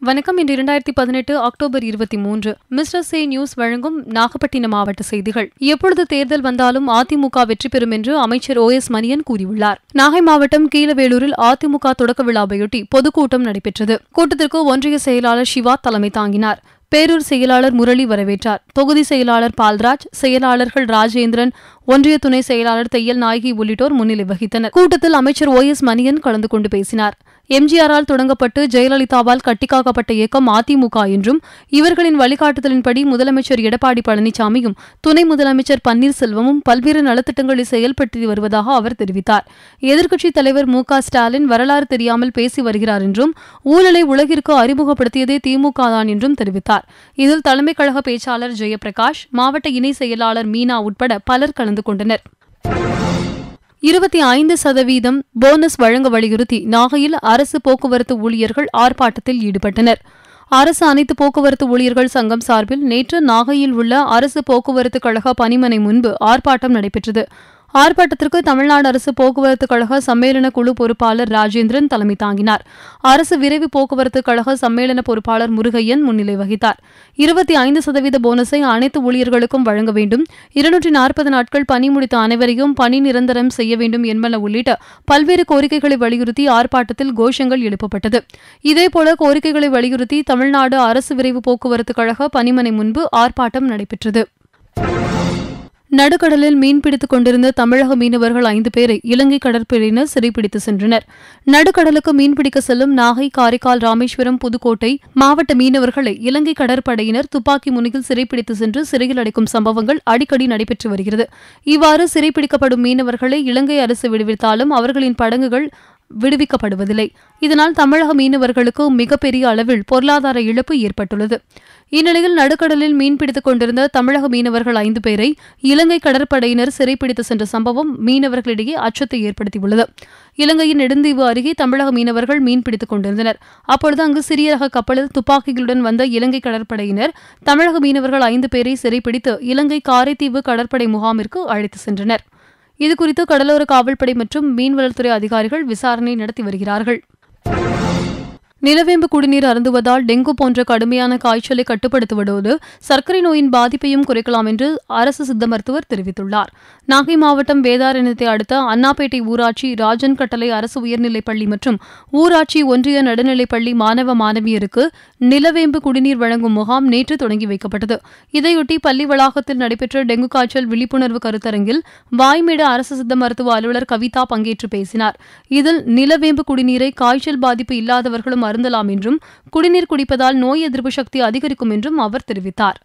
வணக்கம் இன்று இரண்டாயிரத்தி பதினெட்டு அக்டோபர் இருபத்தி மூன்று மிஸ்டர் சே நியூஸ் வழங்கும் நாகப்பட்டினம் மாவட்ட செய்திகள் எப்பொழுது தேர்தல் வந்தாலும் அதிமுக வெற்றி பெறும் என்று அமைச்சர் ஓ எஸ் மணியன் கூறியுள்ளார் நாகை மாவட்டம் கீழவேலூரில் அதிமுக தொடக்க விழாவையொட்டி பொதுக்கூட்டம் நடைபெற்றது கூட்டத்திற்கு ஒன்றிய செயலாளர் சிவா தலைமை தாங்கினார் பேரூர் செயலாளர் முரளி வரவேற்றார் தொகுதி செயலாளர் பால்ராஜ் செயலாளர்கள் ராஜேந்திரன் ஒன்றிய துணை செயலாளர் தையல் நாயகி உள்ளிட்டோர் முன்னிலை வகித்தனர் கூட்டத்தில் அமைச்சர் ஓ எஸ் மணியன் கலந்து கொண்டு பேசினார் எம்ஜிஆரால் தொடங்கப்பட்டு ஜெயலலிதாவால் கட்டிக்காக்கப்பட்ட இயக்கம் அதிமுக என்றும் இவர்களின் வழிகாட்டுதலின்படி முதலமைச்சர் எடப்பாடி பழனிசாமியும் துணை முதலமைச்சர் பன்னீர்செல்வமும் பல்வேறு நலத்திட்டங்களை செயல்படுத்தி வருவதாக அவர் தெரிவித்தார் எதிர்க்கட்சித் தலைவர் மு க ஸ்டாலின் வரலாறு தெரியாமல் பேசி வருகிறார் என்றும் ஊழலை உலகிற்கு அறிமுகப்படுத்தியதே திமுக தான் என்றும் தெரிவித்தார் இதில் தலைமை கழக பேச்சாளர் ஜெயபிரகாஷ் மாவட்ட இணை செயலாளர் மீனா உட்பட பலர் கலந்து கொண்டனர் இருபத்தி ஐந்து சதவீதம் போனஸ் வழங்க வலியுறுத்தி நாகையில் அரசு போக்குவரத்து ஊழியர்கள் ஆர்ப்பாட்டத்தில் ஈடுபட்டனர் அரசு அனைத்து போக்குவரத்து ஊழியர்கள் சங்கம் சார்பில் நேற்று நாகையில் உள்ள அரசு போக்குவரத்து கழக பணிமனை முன்பு ஆர்ப்பாட்டம் நடைபெற்றது ஆர்ப்பாட்டத்திற்கு தமிழ்நாடு அரசு போக்குவரத்து கழக சம்மேளன குழு பொறுப்பாளர் ராஜேந்திரன் தலைமை தாங்கினார் அரசு விரைவு போக்குவரத்து கழக சம்மேளன பொறுப்பாளர் முருகையன் முன்னிலை வகித்தார் இருபத்தி ஐந்து சதவீத போனஸை அனைத்து ஊழியர்களுக்கும் வழங்க வேண்டும் இருநூற்றி நாற்பது நாட்கள் பணி முடித்த அனைவரையும் பணி நிரந்தரம் செய்ய வேண்டும் என்பன உள்ளிட்ட பல்வேறு கோரிக்கைகளை வலியுறுத்தி ஆர்ப்பாட்டத்தில் கோஷங்கள் எழுப்பப்பட்டது இதேபோல கோரிக்கைகளை வலியுறுத்தி தமிழ்நாடு அரசு விரைவு போக்குவரத்து கழக பணிமனை முன்பு ஆர்ப்பாட்டம் நடைபெற்றது நடுக்கடலில் மீன்பிடித்துக் கொண்டிருந்த தமிழக மீனவர்கள் ஐந்து பேரை இலங்கை கடற்படையினர் சிறைப்பிடித்து சென்றனர் நடுக்கடலுக்கு மீன்பிடிக்க செல்லும் நாகை காரைக்கால் ராமேஸ்வரம் புதுக்கோட்டை மாவட்ட மீனவர்களை இலங்கை கடற்படையினர் துப்பாக்கி முனையில் சிறைப்பிடித்து சென்று சிறையில் அடைக்கும் சம்பவங்கள் அடிக்கடி நடைபெற்று வருகிறது இவ்வாறு சிறைப்பிடிக்கப்படும் மீனவர்களை இலங்கை அரசு விடுவித்தாலும் அவர்களின் படகுகள் விடுவிக்கப்படுவதில்லை இதனால் தமிழக மீனவர்களுக்கு மிகப்பெரிய அளவில் பொருளாதார இழப்பு ஏற்பட்டுள்ளது இந்நிலையில் நடுக்கடலில் மீன்பிடித்துக் கொண்டிருந்த தமிழக மீனவர்கள் ஐந்து பேரை இலங்கை கடற்படையினர் சிறைப்பிடித்து சென்ற சம்பவம் மீனவர்களிடையே அச்சத்தை ஏற்படுத்தியுள்ளது இலங்கையின் நெடுந்தீவு அருகே தமிழக மீனவர்கள் மீன்பிடித்துக் கொண்டிருந்தனர் அப்பொழுது அங்கு சிறிய ரக கப்பலில் துப்பாக்கிகளுடன் வந்த இலங்கை கடற்படையினர் தமிழக மீனவர்கள் ஐந்து பேரை சிறைப்பிடித்து இலங்கை காரைத்தீவு கடற்படை முகாமிற்கு அழைத்து சென்றனர் இதுகுறித்து கடலோர காவல்படை மற்றும் மீன்வளத்துறை அதிகாரிகள் விசாரணை நடத்தி வருகிறார்கள் நிலவேம்பு குடிநீர் அருந்துவதால் டெங்கு போன்ற கடுமையான காய்ச்சலை கட்டுப்படுத்துவதோடு சர்க்கரை நோயின் பாதிப்பையும் குறைக்கலாம் என்று அரசு சித்த மருத்துவர் தெரிவித்துள்ளார் நாகை மாவட்டம் வேதாரண்யத்தை அடுத்த அண்ணாப்பேட்டை ஊராட்சி ராஜன் கட்டளை அரசு உயர்நிலைப் பள்ளி மற்றும் ஊராட்சி ஒன்றிய நடுநிலைப் பள்ளி மாணவ மாணவியருக்கு நிலவேம்பு குடிநீர் வழங்கும் முகாம் நேற்று தொடங்கி வைக்கப்பட்டது இதையொட்டி பள்ளி வளாகத்தில் நடைபெற்ற டெங்கு காய்ச்சல் விழிப்புணர்வு கருத்தரங்கில் வாய்மேடு அரசு சித்த மருத்துவ அலுவலர் கவிதா பங்கேற்று பேசினார் இதில் நிலவேம்பு குடிநீரை காய்ச்சல் பாதிப்பு இல்லாதவர்களும் அருந்தலாம் என்றும் குடிநீர் குடிப்பதால் நோய் எதிர்ப்பு சக்தி அதிகரிக்கும் என்றும் அவர் தெரிவித்தார்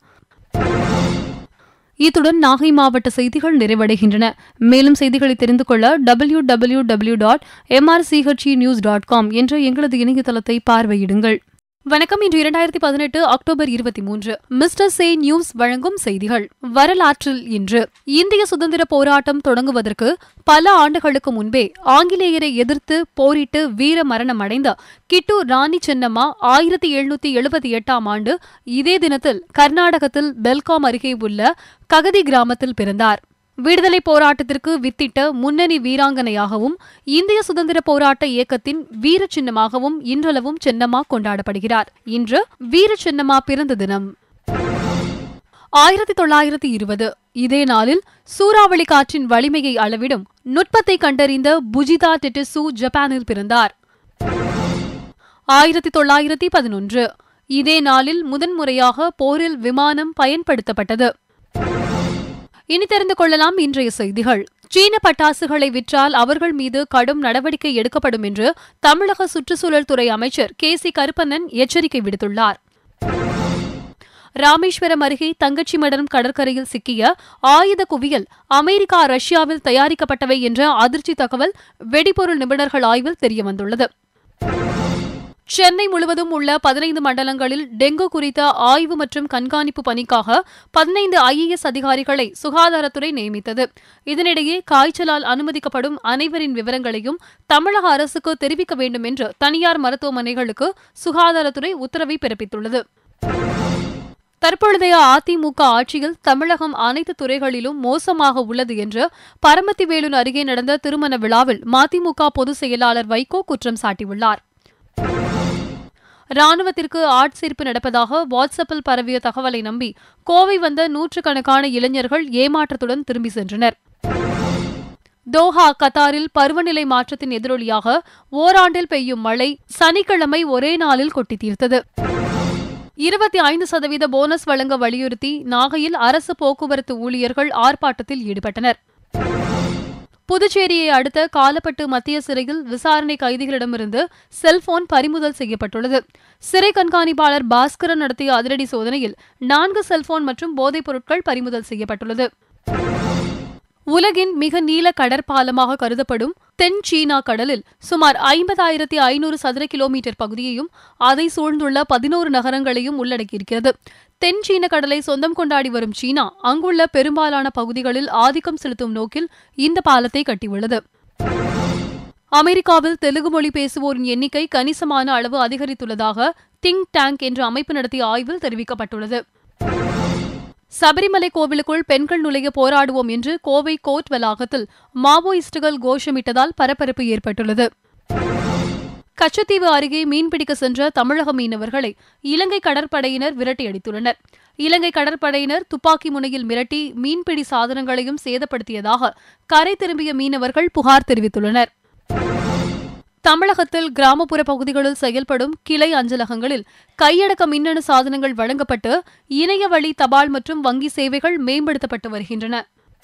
இத்துடன் நாகை மாவட்ட செய்திகள் நிறைவடைகின்றன மேலும் செய்திகளை தெரிந்து கொள்ள W W W dot MRCHE news dot com என்ற எங்களது இணையதளத்தை பார்வையிடுங்கள் வணக்கம் இன்று இரண்டாயிரத்தி பதினெட்டு அக்டோபர் இருபத்தி மூன்று மிஸ்டர் சே நியூஸ் வழங்கும் செய்திகள் வரலாற்றில் இன்று இந்திய சுதந்திர போராட்டம் தொடங்குவதற்கு பல ஆண்டுகளுக்கு முன்பே ஆங்கிலேயரை எதிர்த்து போரிட்டு வீர மரணம் அடைந்த கிட்டு ராணி சென்னம்மா ஆயிரத்தி எழுநூத்தி எழுபத்தி எட்டாம் ஆண்டு இதே தினத்தில் கர்நாடகத்தில் பெல்காம் அருகே உள்ள ககதி கிராமத்தில் பிறந்தார் விடுதலை போராட்டத்திற்கு வித்திட்ட முன்னணி வீராங்கனையாகவும் இந்திய சுதந்திர போராட்ட இயக்கத்தின் வீர சின்னமாகவும் இன்றளவும் சென்னம்மா கொண்டாடப்படுகிறார் இன்று வீர சின்னம்மா பிறந்த தினம் ஆயிரத்தி தொள்ளாயிரத்தி இருபது இதே நாளில் சூறாவளி காற்றின் வலிமையை அளவிடும் நுட்பத்தை கண்டறிந்த புஜிதா டெட்டிசு ஜப்பானில் பிறந்தார் ஆயிரத்தி தொள்ளாயிரத்தி பதினொன்று இதே நாளில் முதன்முறையாக போரில் விமானம் பயன்படுத்தப்பட்டது இனி தெரிந்து கொள்ளலாம் இன்றைய செய்திகள் சீன பட்டாசுகளை விற்றால் அவர்கள் மீது கடும் நடவடிக்கை எடுக்கப்படும் என்று தமிழக சுற்றுச்சூழல் துறை அமைச்சர் கே சி கருப்பண்ணன் எச்சரிக்கை விடுத்துள்ளார் ராமேஸ்வரம் அருகே தங்கச்சிமடம் கடற்கரையில் சிக்கிய ஆயுத குவியல் அமெரிக்கா ரஷ்யாவில் தயாரிக்கப்பட்டவை என்ற அதிர்ச்சி தகவல் வெடிபொருள் நிபுணர்கள் ஆய்வில் தெரியவந்துள்ளது சென்னை முழுவதும் உள்ள பதினைந்து மண்டலங்களில் டெங்கு குறித்த ஆய்வு மற்றும் கண்காணிப்பு பணிக்காக பதினைந்து ஐஏஎஸ் அதிகாரிகளை சுகாதாரத்துறை நியமித்தது இதனிடையே காய்ச்சலால் அனுமதிக்கப்படும் அனைவரின் விவரங்களையும் தமிழக அரசுக்கு தெரிவிக்க வேண்டும் என்று தனியார் மருத்துவமனைகளுக்கு சுகாதாரத்துறை உத்தரவை பிறப்பித்துள்ளது தற்பொழுதைய அதிமுக ஆட்சியில் தமிழகம் அனைத்து துறைகளிலும் மோசமாக உள்ளது என்று பரமத்திவேலூர் அருகே நடந்த திருமண விழாவில் மதிமுக பொதுச் செயலாளர் வைகோ குற்றம் சாட்டியுள்ளார் ராணுவத்திற்கு ஆட்சேர்ப்பு நடப்பதாக வாட்ஸ்அப்பில் பரவிய தகவலை நம்பி கோவை வந்த நூற்றுக்கணக்கான இளைஞர்கள் ஏமாற்றத்துடன் திரும்பி சென்றனர் தோஹா கத்தாரில் பருவநிலை மாற்றத்தின் எதிரொலியாக ஓராண்டில் பெய்யும் மழை சனிக்கிழமை ஒரே நாளில் கொட்டி தீர்த்தது இருபத்தி ஐந்து சதவீத போனஸ் வழங்க வலியுறுத்தி நாகையில் அரசு போக்குவரத்து ஊழியர்கள் ஆர்ப்பாட்டத்தில் ஈடுபட்டனர் புதுச்சேரியை அடுத்த காலப்பட்டு மத்திய சிறையில் விசாரணை கைதிகளிடமிருந்து செல்போன் பறிமுதல் செய்யப்பட்டுள்ளது சிறை கண்காணிப்பாளர் பாஸ்கரன் நடத்திய அதிரடி சோதனையில் நான்கு செல்போன் மற்றும் போதைப் பொருட்கள் பறிமுதல் செய்யப்பட்டுள்ளது உலகின் மிக நீள கடற்பாலமாக கருதப்படும் தென் சீனா கடலில் சுமார் ஐம்பதாயிரத்தி ஐநூறு சதுர கிலோமீட்டர் பகுதியையும் அதை சூழ்ந்துள்ள பதினோரு நகரங்களையும் உள்ளடக்கியிருக்கிறது தென் சீன கடலை சொந்தம் கொண்டாடி வரும் சீனா அங்குள்ள பெரும்பாலான பகுதிகளில் ஆதிக்கம் செலுத்தும் நோக்கில் இந்த பாலத்தை கட்டியுள்ளது அமெரிக்காவில் தெலுங்கு மொழி பேசுவோரின் எண்ணிக்கை கணிசமான அளவு அதிகரித்துள்ளதாக திங்க் டேங்க் என்ற அமைப்பு நடத்திய ஆய்வில் தெரிவிக்கப்பட்டுள்ளது சபரிமலை கோவிலுக்குள் பெண்கள் நுழைய போராடுவோம் என்று கோவை கோர்ட் வளாகத்தில் மாவோயிஸ்டுகள் கோஷமிட்டதால் பரபரப்பு ஏற்பட்டுள்ளது கச்சத்தீவு அருகே மீன்பிடிக்க சென்ற தமிழக மீனவர்களை இலங்கை கடற்படையினர் விரட்டியடித்துள்ளனர் இலங்கை கடற்படையினர் துப்பாக்கி முனையில் மிரட்டி மீன்பிடி சாதனங்களையும் சேதப்படுத்தியதாக கரை திரும்பிய மீனவர்கள் புகார் தெரிவித்துள்ளனர் தமிழகத்தில் கிராமப்புற பகுதிகளில் செயல்படும் கிளை அஞ்சலகங்களில் கையடக்க மின்னணு சாதனங்கள் வழங்கப்பட்டு இணைய வழி தபால் மற்றும் வங்கி சேவைகள் மேம்படுத்தப்பட்டு வருகின்றன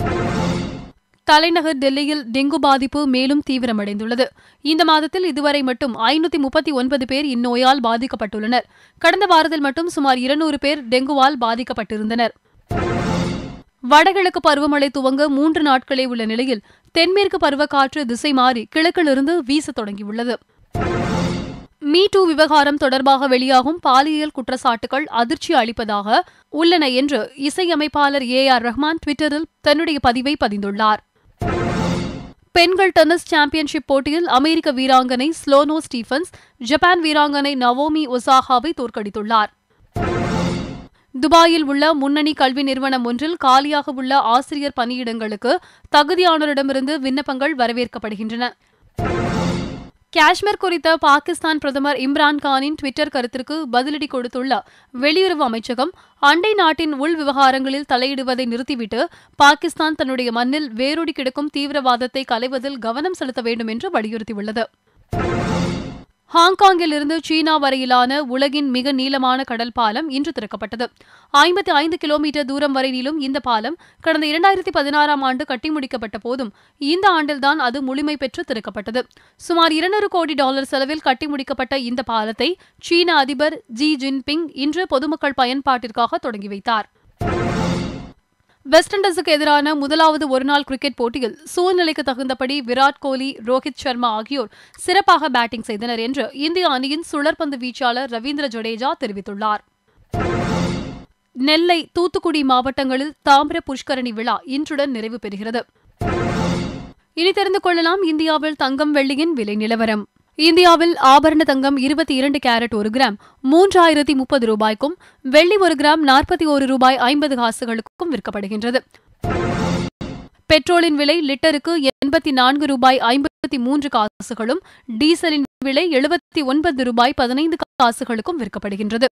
தலைநகர் டெல்லியில் டெங்கு பாதிப்பு மேலும் தீவிரமடைந்துள்ளது இந்த மாதத்தில் இதுவரை மட்டும் ஐநூத்தி முப்பத்தி ஒன்பது பேர் இந்நோயால் பாதிக்கப்பட்டுள்ளனர் கடந்த வாரத்தில் மட்டும் சுமார் இருநூறு பேர் டெங்குவால் பாதிக்கப்பட்டிருந்தனர் வடகிழக்கு பருவமழை துவங்க மூன்று நாட்களே உள்ள நிலையில் தென்மேற்கு பருவக்காற்று திசை மாறி கிழக்கிலிருந்து வீசத் தொடங்கியுள்ளது மீ டூ விவகாரம் தொடர்பாக வெளியாகும் பாலியல் குற்றச்சாட்டுகள் அதிர்ச்சி அளிப்பதாக உள்ளன என்று இசையமைப்பாளர் ஏ ஆர் ரஹ்மான் ட்விட்டரில் தன்னுடைய பதிவை பதிந்துள்ளார் பெண்கள் டென்னிஸ் சாம்பியன்ஷிப் போட்டியில் அமெரிக்க வீராங்கனை ஸ்லோனோ ஸ்டீஃபன்ஸ் ஜப்பான் வீராங்கனை நவோமி ஒசாகாவை தோற்கடித்துள்ளார் துபாயில் உள்ள முன்னணி கல்வி நிறுவனம் ஒன்றில் காலியாக உள்ள ஆசிரியர் பணியிடங்களுக்கு தகுதியானோரிடமிருந்து விண்ணப்பங்கள் வரவேற்கப்படுகின்றன காஷ்மீர் குறித்த பாகிஸ்தான் பிரதமர் இம்ரான் கானின் ட்விட்டர் கருத்திற்கு பதிலடி கொடுத்துள்ள வெளியுறவு அமைச்சகம் அண்டை நாட்டின் உள் விவகாரங்களில் தலையிடுவதை நிறுத்திவிட்டு பாகிஸ்தான் தன்னுடைய மண்ணில் வேரூடி கிடக்கும் தீவிரவாதத்தை களைவதில் கவனம் செலுத்த வேண்டும் என்று வலியுறுத்தியுள்ளது ஹாங்காங்கில் இருந்து சீனா வரையிலான உலகின் மிக நீளமான கடல் பாலம் இன்று திறக்கப்பட்டது ஐம்பத்தி ஐந்து கிலோமீட்டர் தூரம் வரை நீளும் இந்த பாலம் கடந்த இரண்டாயிரத்தி பதினாறாம் ஆண்டு கட்டி முடிக்கப்பட்ட போதும் இந்த ஆண்டில்தான் அது முழுமை பெற்று திறக்கப்பட்டது சுமார் இருநூறு கோடி டாலர் செலவில் கட்டி முடிக்கப்பட்ட இந்த பாலத்தை சீன அதிபர் ஜி ஜின்பிங் இன்று பொதுமக்கள் பயன்பாட்டிற்காக தொடங்கி வைத்தார் வெஸ்ட் இண்டீஸுக்கு எதிரான முதலாவது ஒருநாள் கிரிக்கெட் போட்டியில் சூழ்நிலைக்கு தகுந்தபடி விராட் கோலி ரோஹித் சர்மா ஆகியோர் சிறப்பாக பேட்டிங் செய்தனர் என்று இந்திய அணியின் சுழற்பந்து வீச்சாளர் ரவீந்திர ஜடேஜா தெரிவித்துள்ளார் நெல்லை தூத்துக்குடி மாவட்டங்களில் தாமிர புஷ்கரணி விழா இன்றுடன் நிறைவு பெறுகிறது இனி தெரிந்து கொள்ளலாம் இந்தியாவில் தங்கம் வெள்ளியின் விலை நிலவரம் இந்தியாவில் ஆபரண தங்கம் இருபத்தி இரண்டு கேரட் ஒரு கிராம் மூன்றாயிரத்தி முப்பது ரூபாய்க்கும் வெள்ளி ஒரு கிராம் நாற்பத்தி ஒரு ரூபாய் ஐம்பது காசுகளுக்கும் விற்கப்படுகின்றது பெட்ரோலின் விலை லிட்டருக்கு எண்பத்தி நான்கு ரூபாய் ஐம்பத்தி மூன்று காசுகளும் டீசலின் விலை எழுபத்தி ஒன்பது ரூபாய் பதினைந்து காசுகளுக்கும் விற்கப்படுகின்றது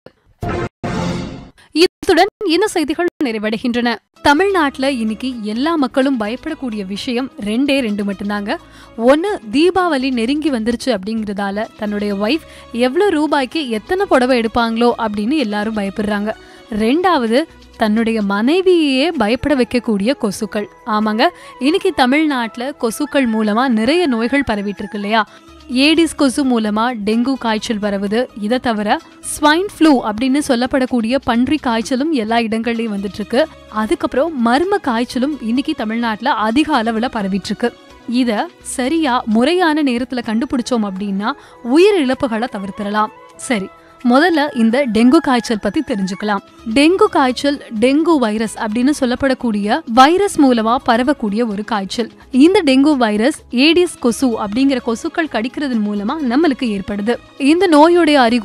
இத்துடன் இந்த செய்திகள் நிறைவடைகின்றன தமிழ்நாட்டுல இன்னைக்கு எல்லா மக்களும் பயப்படக்கூடிய விஷயம் ரெண்டே ரெண்டு மட்டும்தாங்க ஒன்னு தீபாவளி நெருங்கி வந்துருச்சு அப்படிங்கறதால தன்னுடைய ஒய்ஃப் எவ்வளவு ரூபாய்க்கு எத்தனை புடவை எடுப்பாங்களோ அப்படின்னு எல்லாரும் பயப்படுறாங்க ரெண்டாவது தன்னுடைய மனைவியே பயப்பட வைக்கக்கூடிய கொசுக்கள் ஆமாங்க இன்னைக்கு தமிழ்நாட்டுல கொசுக்கள் மூலமா நிறைய நோய்கள் பரவிட்டு இருக்கு இல்லையா ஏடிஸ் கொசு மூலமா டெங்கு காய்ச்சல் பரவுது இதை தவிர ஸ்வைன் ஃப்ளூ அப்படின்னு சொல்லப்படக்கூடிய பன்றி காய்ச்சலும் எல்லா இடங்கள்லயும் வந்துட்டு இருக்கு அதுக்கப்புறம் மர்ம காய்ச்சலும் இன்னைக்கு தமிழ்நாட்டுல அதிக அளவுல பரவிட்டு இருக்கு இத சரியா முறையான நேரத்துல கண்டுபிடிச்சோம் அப்படின்னா உயிர் இழப்புகளை தவிர்த்திடலாம் சரி முதல்ல இந்த டெங்கு காய்ச்சல் பத்தி தெரிஞ்சுக்கலாம் டெங்கு காய்ச்சல் டெங்கு வைரஸ் அப்படின்னு சொல்லப்படக்கூடிய வைரஸ் மூலமா பரவக்கூடிய ஒரு காய்ச்சல் இந்த டெங்கு வைரஸ் ஏடிஸ் கொசு அப்படிங்கிற கொசுக்கள் கடிக்கிறதன் மூலமா நம்மளுக்கு ஏற்படுது இந்த நோயுடைய அறிகுறி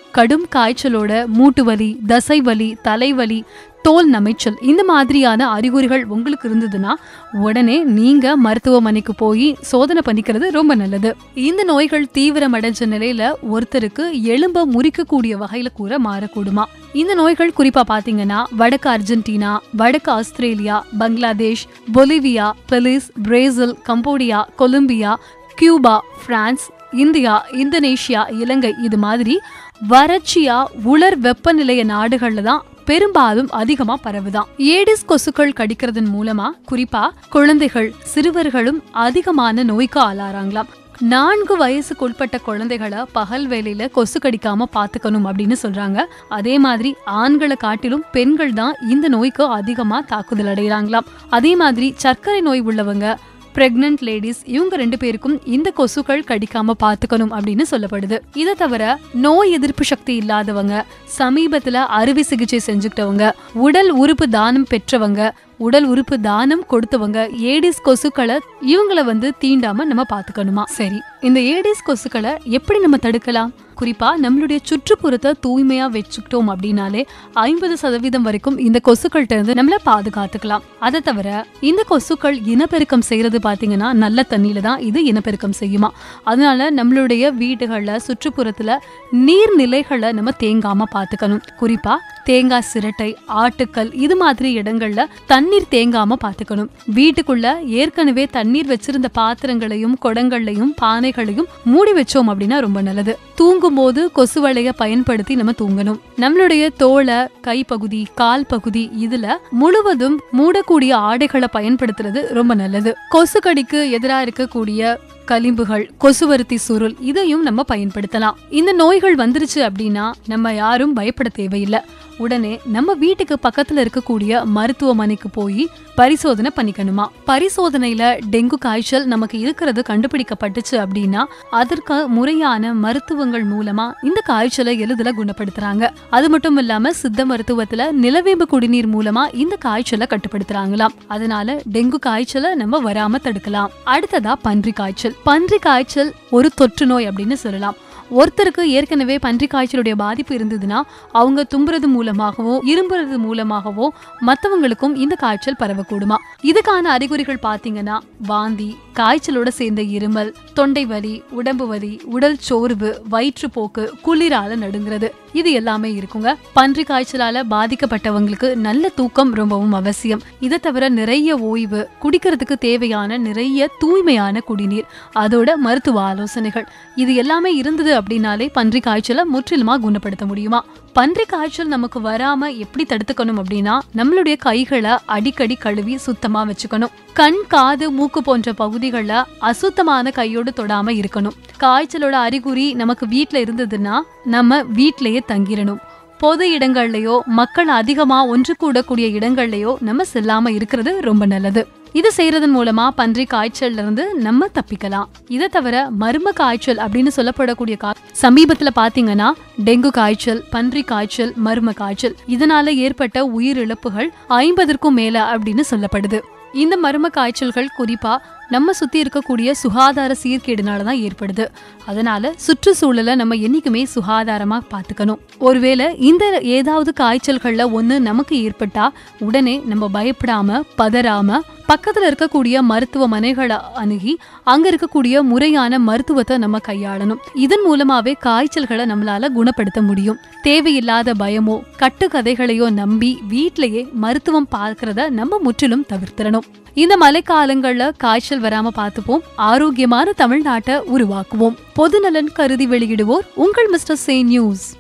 கடும் காய்ச்சலோட மூட்டு வலி தசை வலி தலைவலி தோல் நமைச்சல் இந்த மாதிரியான அறிகுறிகள் உங்களுக்கு இருந்ததுன்னா உடனே நீங்க மருத்துவமனைக்கு போய் சோதனை பண்ணிக்கிறது ரொம்ப நல்லது இந்த நோய்கள் தீவிரமடைஞ்ச நிலையில ஒருத்தருக்கு எலும்ப முறிக்கக்கூடிய வகையில கூட மாறக்கூடுமா இந்த நோய்கள் குறிப்பா பாத்தீங்கன்னா வடக்கு அர்ஜென்டினா வடக்கு Australia Bangladesh Bolivia Belize Brazil Cambodia Colombia Cuba France India Indonesia Ilangai இது மாதிரி வறட்சியா உலர் வெப்பநிலைய நாடுகள்ல தான் பெரும்பாலும் அதிகமா பரவுதான் ஏடிஸ் கொசுக்கள் கடிக்கிறதன் மூலமா குறிப்பா குழந்தைகள் சிறுவர்களும் அதிகமான நோய்க்கு ஆளாறாங்களாம் நான்கு வயசுக்குட்பட்ட குழந்தைகளை பகல் வேலையில கொசு கடிக்காம பாத்துக்கணும் அப்படின்னு சொல்றாங்க அதே மாதிரி ஆண்களை காட்டிலும் பெண்கள் தான் இந்த நோய்க்கு அதிகமா தாக்குதல் அடைகிறாங்களாம் அதே மாதிரி சர்க்கரை நோய் உள்ளவங்க பிரெக்னன்ட் லேடிஸ் இவங்க ரெண்டு பேருக்கும் இந்த கொசுக்கள் கடிக்காம பாத்துக்கணும் அப்படின்னு சொல்லப்படுது இதை தவிர நோய் எதிர்ப்பு சக்தி இல்லாதவங்க சமீபத்துல அறுவை சிகிச்சை செஞ்சுக்கிட்டவங்க உடல் உறுப்பு தானம் பெற்றவங்க உடல் உறுப்பு தானம் கொடுத்தவங்க ஏடிஸ் கொசுக்களை இவங்கள வந்து தீண்டாம நம்ம பாத்துக்கணுமா சரி இந்த ஏடிஸ் கொசுக்களை எப்படி நம்ம தடுக்கலாம் குறிப்பா நம்மளுடைய சுற்றுப்புறத்தை தூய்மையா வச்சுக்கிட்டோம் அப்படின்னாலே ஐம்பது சதவீதம் வரைக்கும் இந்த கொசுக்கள்கிட்ட இருந்து நம்மள பாதுகாத்துக்கலாம் அதை தவிர இந்த கொசுக்கள் இனப்பெருக்கம் செய்யறது பாத்தீங்கன்னா நல்ல தண்ணியில தான் இது இனப்பெருக்கம் செய்யுமா அதனால நம்மளுடைய வீடுகள்ல சுற்றுப்புறத்துல நீர்நிலைகளை நம்ம தேங்காம பாத்துக்கணும் குறிப்பா தேங்காய் சிரட்டை ஆட்டுக்கல் இது மாதிரி இடங்கள்ல தண்ணீர் தேங்காம பாத்துக்கணும் வீட்டுக்குள்ள ஏற்கனவே தண்ணீர் வச்சிருந்த பாத்திரங்களையும் குடங்களையும் பானைகளையும் மூடி வச்சோம் அப்படின்னா ரொம்ப நல்லது தூங்கும் போது கொசு வலைய பயன்படுத்தி நம்ம தூங்கணும் நம்மளுடைய தோலை கைப்பகுதி கால் பகுதி இதுல முழுவதும் மூடக்கூடிய ஆடைகளை பயன்படுத்துறது ரொம்ப நல்லது கொசு கடிக்கு எதிராக இருக்கக்கூடிய களிம்புகள் கொசுவருத்தி சுருள் இதையும் நம்ம பயன்படுத்தலாம் இந்த நோய்கள் வந்துருச்சு அப்படின்னா நம்ம யாரும் பயப்பட தேவையில்லை உடனே நம்ம வீட்டுக்கு பக்கத்துல இருக்கக்கூடிய மருத்துவமனைக்கு போய் பரிசோதனை பண்ணிக்கணுமா பரிசோதனையில டெங்கு காய்ச்சல் நமக்கு இருக்கிறது கண்டுபிடிக்கப்பட்டுச்சு அப்படின்னா அதற்கு முறையான மருத்துவங்கள் மூலமா இந்த காய்ச்சலை எளிதில் குணப்படுத்துறாங்க அது மட்டும் இல்லாம சித்த மருத்துவத்துல நிலவேம்பு குடிநீர் மூலமா இந்த காய்ச்சலை கட்டுப்படுத்துறாங்களாம் அதனால டெங்கு காய்ச்சலை நம்ம வராம தடுக்கலாம் அடுத்ததா பன்றி காய்ச்சல் பன்றி காய்ச்சல் ஒரு தொற்று நோய் அப்படின்னு சொல்லலாம் ஒருத்தருக்கு ஏற்கனவே பன்றி காய்ச்சலுடைய பாதிப்பு இருந்ததுன்னா அவங்க தும்புறது மூலமாகவோ இரும்புறது மூலமாகவோ மற்றவங்களுக்கும் இந்த காய்ச்சல் பரவக்கூடுமா இதுக்கான அறிகுறிகள் பார்த்தீங்கன்னா வாந்தி காய்ச்சலோட சேர்ந்த இருமல் தொண்டை வலி உடம்பு வலி உடல் சோர்வு வயிற்றுப்போக்கு குளிரால நடுங்கிறது இது எல்லாமே இருக்குங்க பன்றி காய்ச்சலால பாதிக்கப்பட்டவங்களுக்கு நல்ல தூக்கம் ரொம்பவும் அவசியம் இதை தவிர நிறைய ஓய்வு குடிக்கிறதுக்கு தேவையான நிறைய தூய்மையான குடிநீர் அதோட மருத்துவ ஆலோசனைகள் இது எல்லாமே இருந்தது அப்படின்னாலே பன்றி காய்ச்சலை முற்றிலுமா குணப்படுத்த முடியுமா பன்றி காய்ச்சல் நமக்கு வராம எப்படி தடுத்துக்கணும் அப்படின்னா நம்மளுடைய கைகளை அடிக்கடி கழுவி சுத்தமா வச்சுக்கணும் கண் காது மூக்கு போன்ற பகுதிகளில் அசுத்தமான கையோடு தொடாம இருக்கணும் காய்ச்சலோட அறிகுறி நமக்கு வீட்ல இருந்ததுன்னா நம்ம வீட்லயே தங்கிடணும் பொது இடங்கள்லயோ மக்கள் அதிகமா ஒன்று கூடக்கூடிய இடங்கள்லயோ நம்ம செல்லாம இருக்கிறது ரொம்ப நல்லது இது செய்யறதன் மூலமா பன்றி காய்ச்சல்ல இருந்து நம்ம தப்பிக்கலாம் இதை தவிர மர்ம காய்ச்சல் அப்படின்னு சொல்லப்படக்கூடிய கா சமீபத்துல பாத்தீங்கன்னா டெங்கு காய்ச்சல் பன்றி காய்ச்சல் மர்ம காய்ச்சல் இதனால ஏற்பட்ட உயிரிழப்புகள் ஐம்பதற்கும் மேல அப்படின்னு சொல்லப்படுது இந்த மர்ம காய்ச்சல்கள் குறிப்பா நம்ம சுத்தி இருக்கக்கூடிய சுகாதார சீர்கேடுனால தான் ஏற்படுது அதனால சுற்றுச்சூழலை நம்ம என்னைக்குமே சுகாதாரமா பார்த்துக்கணும் ஒருவேளை இந்த ஏதாவது காய்ச்சல்கள்ல ஒண்ணு நமக்கு ஏற்பட்டா உடனே நம்ம பயப்படாம பதறாம பக்கத்துல இருக்கக்கூடிய மருத்துவமனைகளை அணுகி அங்க இருக்கக்கூடிய முறையான மருத்துவத்தை நம்ம கையாளணும் இதன் மூலமாவே காய்ச்சல்களை நம்மளால குணப்படுத்த முடியும் தேவையில்லாத பயமோ கட்டுக்கதைகளையோ நம்பி வீட்டிலேயே மருத்துவம் பார்க்கறத நம்ம முற்றிலும் தவிர்த்திடணும் இந்த மழைக்காலங்கள்ல காய்ச்சல் வராம பார்த்துப்போம் ஆரோக்கியமான தமிழ்நாட்டை உருவாக்குவோம் பொதுநலன் கருதி வெளியிடுவோர் உங்கள் மிஸ்டர் சே நியூஸ்